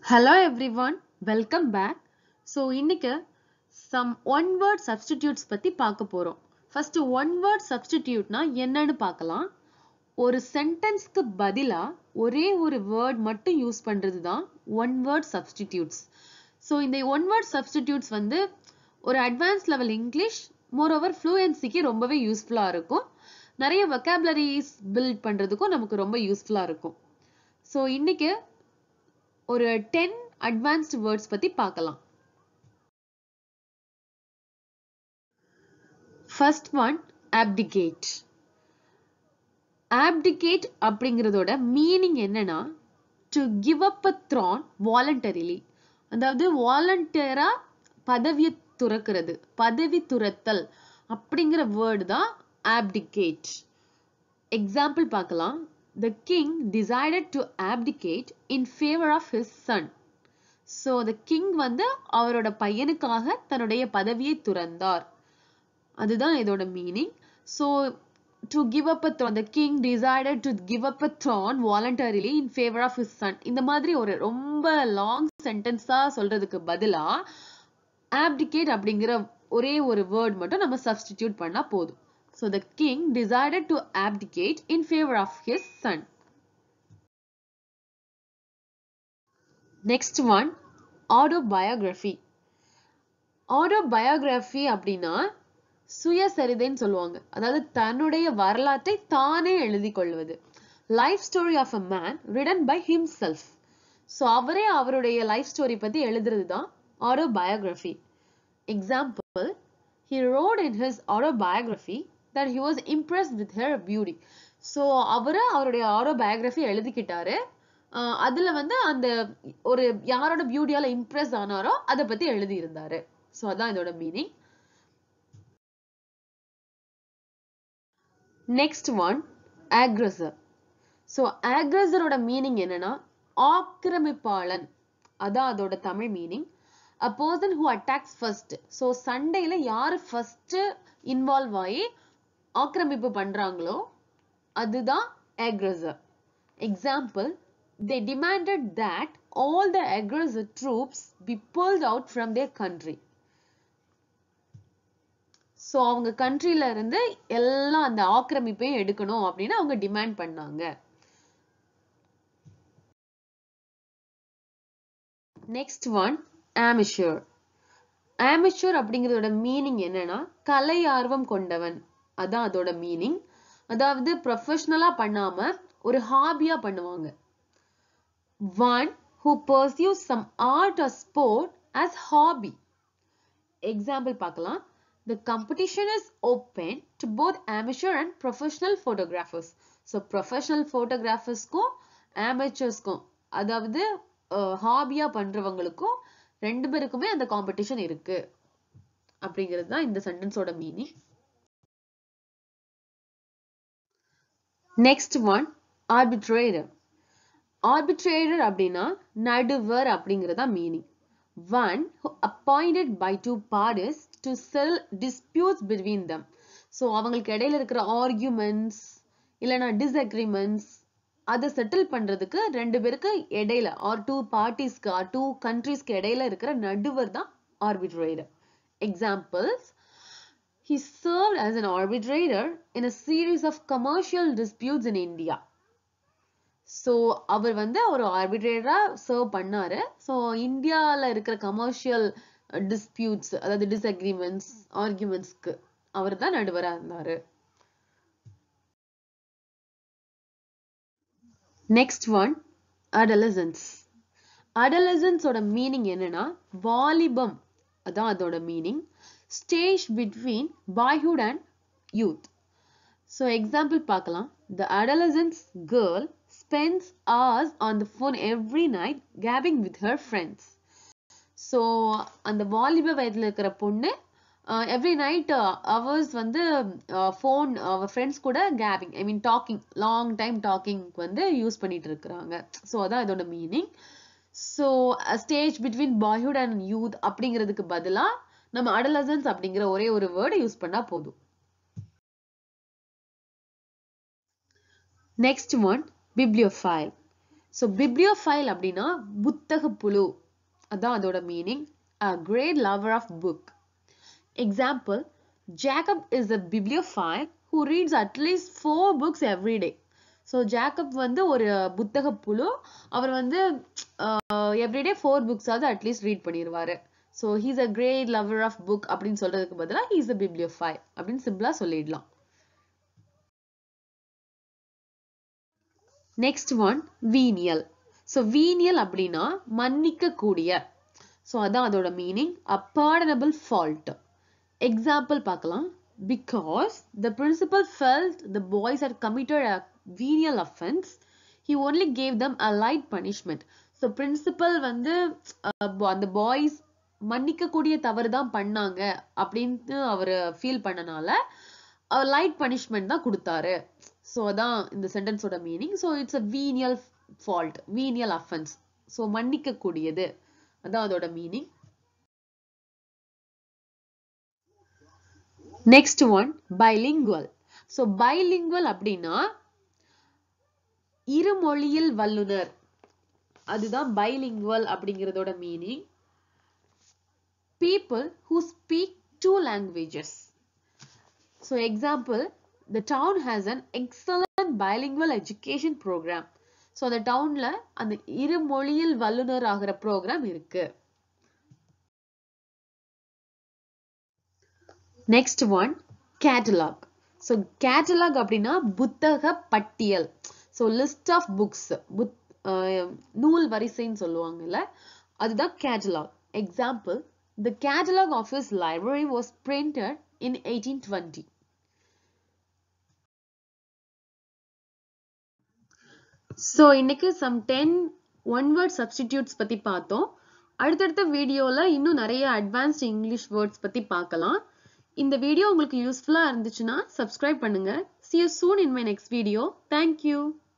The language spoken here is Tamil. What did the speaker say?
Hello everyone, welcome back. So இன்னைக்கு some one word substitutes பத்தி பார்க்க போறோம். First one word substituteனா என்னன்னு பார்க்கலாம். ஒரு சென்டென்ஸ்க்கு பதிலா ஒரே ஒரு வேர்ட் மட்டும் யூஸ் பண்றது தான் ஒன் வேர்ட் சப்ஸ்டிடியூட்ஸ் ஸோ இந்த ஒன் வேர்ட் சப்ஸ்டிடியூட்ஸ் வந்து ஒரு advance level English more over ஃப்ளூயன்சிக்கு ரொம்பவே யூஸ்ஃபுல்லாக இருக்கும் நிறைய வெக்காபுலரிஸ் பில்ட் பண்ணுறதுக்கும் நமக்கு ரொம்ப யூஸ்ஃபுல்லாக இருக்கும் ஸோ இன்னைக்கு ஒரு டென் அட்வான்ஸ்டு வேர்ட்ஸ் பற்றி பார்க்கலாம் ஃபர்ஸ்ட் ஒன் abdicate abdicate அப்படிங்கிறதோட மீனிங் என்னன்னா to give up a throne voluntarily அதாவது வாலண்டியரா பதவியை துறக்கிறது பதவி துறத்தல் அப்படிங்கிற வேர்டு தான் abdicate எக்ஸாம்பிள் பார்க்கலாம் the king decided to abdicate in favor of his son so the king வந்து அவரோட பையனுக்காக தன்னுடைய பதவியை துறந்தார் அதுதான் இதோட meaning so to give up a throne the king decided to give up a throne voluntarily in favour of his son இந்த மாதிரி ஒரு ரொம்ப லாங் சென்டென்ஸா சொல்றதுக்கு பதிலா ஆப்டிகேட் அப்படிங்கிற ஒரே ஒரு வேர்ட் மட்டும் நம்ம சப்ஸ்டிடியூட் பண்ணா போதும் so the king decided to abdicate in favour of his son next one autobiography autobiography அப்படின்னா சுயசரிதைன்னு சொல்லுவாங்க அதாவது தன்னுடைய வரலாற்றை தானே எழுதி கொள்வது life story of a man written by himself so அவரே அவருடைய லைஃப் ஸ்டோரி பத்தி எழுதுறது தான் autobiography example he wrote in his autobiography that he was impress with her beauty so அவரு அவருடைய ஆட்டோபயோகிராஃபி எழுதிக்கிட்டாரு அதுல வந்து அந்த ஒரு யாரோட பியூட்டியால இம்ப்ரெஸ் ஆனாரோ அதை பத்தி எழுதி இருந்தாரு ஸோ அதான் இதோட meaning next one aggressor so ஆக்ரஸரோட மீனிங் என்னன்னா ஆக்கிரமிப்பாளன் அதான் அதோட Tamil meaning a person who attacks first so சண்டையில யாரு ஃபர்ஸ்ட் இன்வால்வ் ஆகி ஆக்கிரமிப்பு பண்றாங்களோ அதுதான் aggressor example they demanded that all the aggressor troops be pulled out from their country so அவங்க கண்ட்ரில இருந்து எல்லாம் அந்த ஆக்கிரமிப்பையும் எடுக்கணும் அப்படின்னு அவங்க டிமாண்ட் பண்ணாங்க நெக்ஸ்ட் ஒன் ஆமிஷூர் ஆமிஷூர் அப்படிங்கிறதோட மீனிங் என்னன்னா கலை ஆர்வம் கொண்டவன் அதான் அதோட மீனிங் அதாவது ப்ரொஃபஷனலா பண்ணாம ஒரு ஹாபியா பண்ணுவாங்க one who pursues some art or sport as hobby example பார்க்கலாம் The competition is open to both amateur and professional photographers. So professional photographers-க்கும் amateurs-க்கும் அதாவது ஹாபியா பண்றவங்களுக்கும் ரெண்டு பேருக்குமே அந்த காம்படிஷன் இருக்கு அப்படிங்கிறது தான் இந்த சென்டென்ஸோட meaning next one arbitrator arbitrator அப்படின்னா நடுவர் அப்படிங்கிறதா meaning one who appointed by two parties to settle disputes between them so அவங்களுக்கு இடையில இருக்கிற ஆர்கியூமெண்ட்ஸ் இல்லைனா டிஸ்அக்ரிமெண்ட்ஸ் அதை செட்டில் பண்றதுக்கு ரெண்டு பேருக்கு இடையில ஆர் டூ பார்ட்டிஸ்க்கு ஆர் டூ கண்ட்ரீஸ்க்கு இடையில இருக்கிற நடுவர் தான் arbitrator examples He served as an arbitrator in a series of commercial disputes in India. So அவர் வந்து ஒரு ஆர்பிட்ரேட்டரா சர்வ் பண்ணாரு ஸோ இந்தியாவில் இருக்கிற கமர்ஷியல் டிஸ்பியூட்ஸ் அதாவது டிஸ்அக்ரிமெண்ட்ஸ் ஆர்குமெண்ட்ஸ்க்கு அவர் தான் நடுவராக இருந்தாரு நெக்ஸ்ட் ஒன் அடலசன்ஸ் அடலசன்ஸோட மீனிங் என்னன்னா வாலிபம் அதான் அதோட meaning stage between boyhood and youth so example பார்க்கலாம் the adolescence girl spends hours on the phone every night gabbing with her friends. So அந்த வாலிப வயதில் இருக்கிற பொண்ணு எவ்ரி நைட் அவர்ஸ் வந்து ஃபோன் அவர் ஃப்ரெண்ட்ஸ் கூட gabbing I mean talking long time டாக்கிங்க்கு வந்து யூஸ் பண்ணிட்டு இருக்கிறாங்க ஸோ அதான் இதோட meaning so stage between boyhood and youth அப்படிங்கிறதுக்கு பதிலாக நம்ம அடலசன்ஸ் அப்படிங்கிற ஒரே ஒரு வேர்டை யூஸ் பண்ணா போதும் next one bibliophile so bibliophile அப்படின்னா புத்தக புழு அதான் அதோட meaning a great lover of book example jacob is a bibliophile who reads at least four books every day so Jacob வந்து ஒரு புத்தக புழு அவர் வந்து எவ்ரிடே ஃபோர் புக்ஸாவது அட்லீஸ்ட் ரீட் பண்ணிடுவாரு so he's a great lover of book அப்படின்னு சொல்றதுக்கு பதிலாக ஹீஸ் அ பிப்ளியோஃபை அப்படின்னு சிம்பிளா சொல்லிடலாம் next one venial so venial அப்படின்னா மன்னிக்க கூடிய ஸோ அதான் அதோட மீனிங் அப்பார்டனபிள் ஃபால்ட் எக்ஸாம்பிள் பார்க்கலாம் because the principal felt the boys are committed a venial offence he only gave them a light punishment so principal வந்து அந்த பாய்ஸ் மன்னிக்கக்கூடிய தவறு தான் பண்ணாங்க அப்படின்னு அவர் ஃபீல் பண்ணனால அவர் லைட் பனிஷ்மெண்ட் தான் கொடுத்தாரு ஸோ அதான் இந்த சென்டென்ஸோட meaning so it's a venial fault venial offence so மன்னிக்க கூடியது அதான் அதோட meaning next one bilingual so bilingual அப்படின்னா இருமொழியில் வல்லுனர் அதுதான் பைலிங்குவல் அப்படிங்கிறதோட meaning people who speak two languages so example the town has an excellent bilingual education program so அந்த டவுன்ல அந்த இரு மொழியில் வல்லுனர் ஆகிற ப்ரோக்ராம் இருக்கு next one catalogue so catalogue அப்படின்னா புத்தக பட்டியல் ஸோ லிஸ்ட் ஆஃப் புக்ஸ் புத் நூல் வரிசைன்னு சொல்லுவாங்கல்ல அதுதான் catalogue example the catalogue of his library was printed in eighteen twenty so இன்னைக்கு some ten one word substitutes பத்தி பார்த்தோம் அடுத்தடுத்த வீடியோல இன்னும் நிறைய அட்வான்ஸ்ட் இங்கிலீஷ் வேர்ட்ஸ் பத்தி பார்க்கலாம் இந்த வீடியோ உங்களுக்கு யூஸ்ஃபுல்லா இருந்துச்சுன்னா சப்ஸ்கிரைப் பண்ணுங்க see you soon in my next video thank you